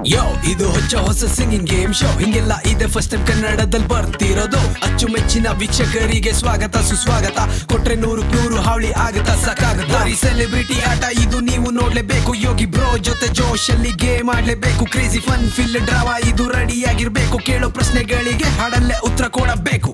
ಯೋ ಇದು ಹೊಚ್ಚ ಹೊಸ singing game show ಹಿಂಗೆಲ್ಲ ಇದೆ ಫಸ್ಟ್ ಟೈಮ್ ಕನ್ನಡದಲ್ಲಿ ಬರ್ತಿರೋದು ಅಚ್ಚುಮೆಚ್ಚಿನ ವೀಕ್ಷಕರಿಗೆ ಸ್ವಾಗತ ಸುಸ್ವಾಗತ ಕೊಟ್ರೆ ನೂರು ನೂರು ಹಾವಳಿ ಆಗತ್ತ ಸಾಕಾಗತ್ತ ಈ ಸೆಲೆಬ್ರಿಟಿ ಆಟ ಇದು ನೀವು ನೋಡ್ಲೇಬೇಕು ಯೋಗಿ ಬ್ರೋ ಜೊತೆ ಜೋಶ್ ಅಲ್ಲಿ ಗೇಮ್ ಆಡ್ಲೇಬೇಕು ಕ್ರೇಜಿ ಫನ್ ಫಿಲ್ ಡ್ರಾಮಾ ಇದು ರೆಡಿ ಆಗಿರ್ಬೇಕು ಕೇಳೋ ಪ್ರಶ್ನೆಗಳಿಗೆ ಹಾಡಲ್ಲೇ ಉತ್ತರ ಕೊಡಬೇಕು